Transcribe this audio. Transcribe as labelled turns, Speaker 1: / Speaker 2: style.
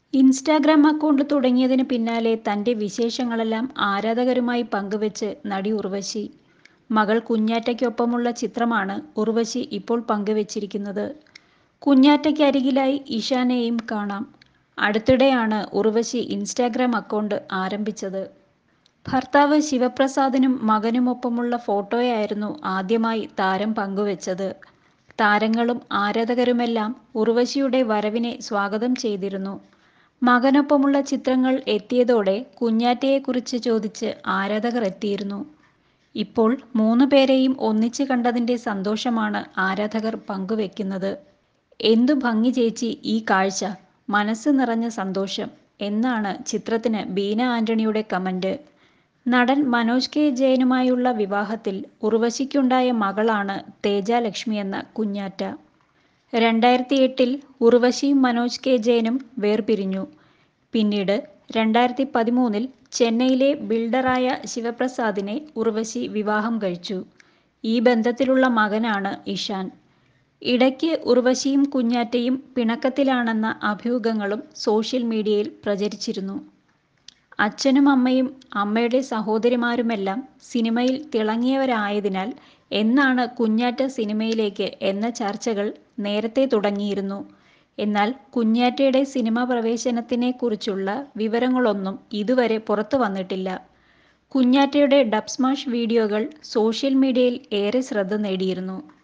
Speaker 1: Instagram account തുടങ്ങിയതിന് പിന്നാലെ തന്റെ വിശേഷങ്ങളെല്ലാം ആരാധകരുമായി പങ്കുവെച്ച് നടി ഉർവശി. മകൾ കുഞ്ഞാറ്റയ്ക്കൊപ്പമുള്ള ചിത്രമാണ് ഉർവശി ഇപ്പോൾ പങ്കുവെച്ചിരിക്കുന്നത്. കുഞ്ഞാറ്റയ്ക്കരികിലായി ഇഷാനെയും കാണാം. അടുത്തിടെയാണ് ഉർവശി ഇൻസ്റ്റാഗ്രാം അക്കൗണ്ട് ആരംഭിച്ചത്. ഭർത്താവ് ശിവപ്രസാദിനും മകനുമൊപ്പമുള്ള ഫോട്ടോയായിരുന്നു ആദ്യമായി താരം പങ്കുവെച്ചത്. താരങ്ങളും ആരാധകരുമെല്ലാം ഉർവശിയുടെ വരവിനെ സ്വാഗതം ചെയ്തിരുന്നു. മകനൊപ്പമുള്ള ചിത്രങ്ങൾ എത്തിയതോടെ കുഞ്ഞാറ്റയെക്കുറിച്ച് ചോദിച്ച് ആരാധകർ എത്തിയിരുന്നു. ഇപ്പോൾ മൂന്നുപേരെയും ഒന്നിച്ച് കണ്ടതിന്റെ സന്തോഷമാണ് ആരാധകർ പങ്കുവെക്കുന്നത്. "എന്തു ഭംഗി ചേച്ചീ ഈ കാഴ്ച, മനസ്സ് നിറഞ്ഞ സന്തോഷം' എന്നാണ് ചിത്രത്തിന് ബീന ആന്റണിയുടെ കമന്റ്. നടൻ മനോജ് കെ ജയനുമായുള്ള വിവാഹത്തിൽ ഉർവശിക്കുണ്ടായ മകളാണ് തേജാലക്ഷ്മിയെന്ന കുഞ്ഞാറ്റ. രണ്ടായിരത്തിഎട്ടിൽ ഉർവശിയും മനോജ് കെ ജയനും വേർപിരിഞ്ഞു. പിന്നീട് രണ്ടായിരത്തി പതിമൂന്നിൽ ചെന്നൈയിലെ ബിൽഡറായ ശിവപ്രസാദിനെ ഉർവശി വിവാഹം കഴിച്ചു. ഈ ബന്ധത്തിലുള്ള മകനാണ് ഇഷാൻ. ഇടയ്ക്ക് ഉർവശിയും കുഞ്ഞാറ്റയും പിണക്കത്തിലാണെന്ന അഭ്യൂഹങ്ങളും സോഷ്യൽ മീഡിയയിൽ പ്രചരിച്ചിരുന്നു. അച്ഛനും അമ്മയും അമ്മയുടെ സഹോദരിമാരുമെല്ലാം സിനിമയിൽ തിളങ്ങിയവരായതിനാൽ എന്നാണ് കുഞ്ഞാറ്റ സിനിമയിലേക്ക് എന്ന ചർച്ചകൾ നേരത്തെ തുടങ്ങിയിരുന്നു. എന്നാൽ കുഞ്ഞാറ്റയുടെ സിനിമാ പ്രവേശനത്തിനെക്കുറിച്ചുള്ള വിവരങ്ങളൊന്നും ഇതുവരെ പുറത്തുവന്നിട്ടില്ല. കുഞ്ഞാറ്റയുടെ ഡബ്സ്മാഷ് വീഡിയോകൾ സോഷ്യൽ മീഡിയയിൽ ഏറെ ശ്രദ്ധ നേടിയിരുന്നു.